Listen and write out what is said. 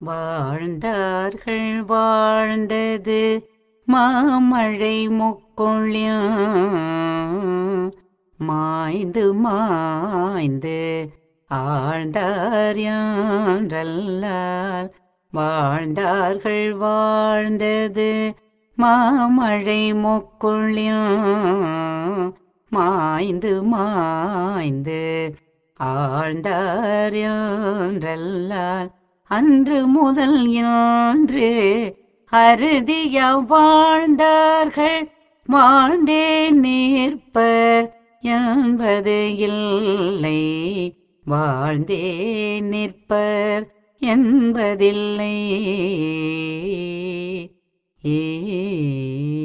வாழ்ந்தார்கள் வாழ்ந்தது மாமழை முக்கொள்ளியும் மாய்ந்து மாய்ந்து ஆழ்ந்தார் யான்றல்லால் வாழ்ந்தார்கள் வாழ்ந்தது மாமழை மொக்குள்ளியும் மாய்ந்து மாய்ந்து ஆழ்ந்தார் யான்றல்லால் அன்று முதல் யான்று அறுதிய வாழ்ந்தார்கள் வாழ்ந்தே நிற்பர் என்பது இல்லை வாழ்ந்தே நிற்பர் என்பதில்லை ஏ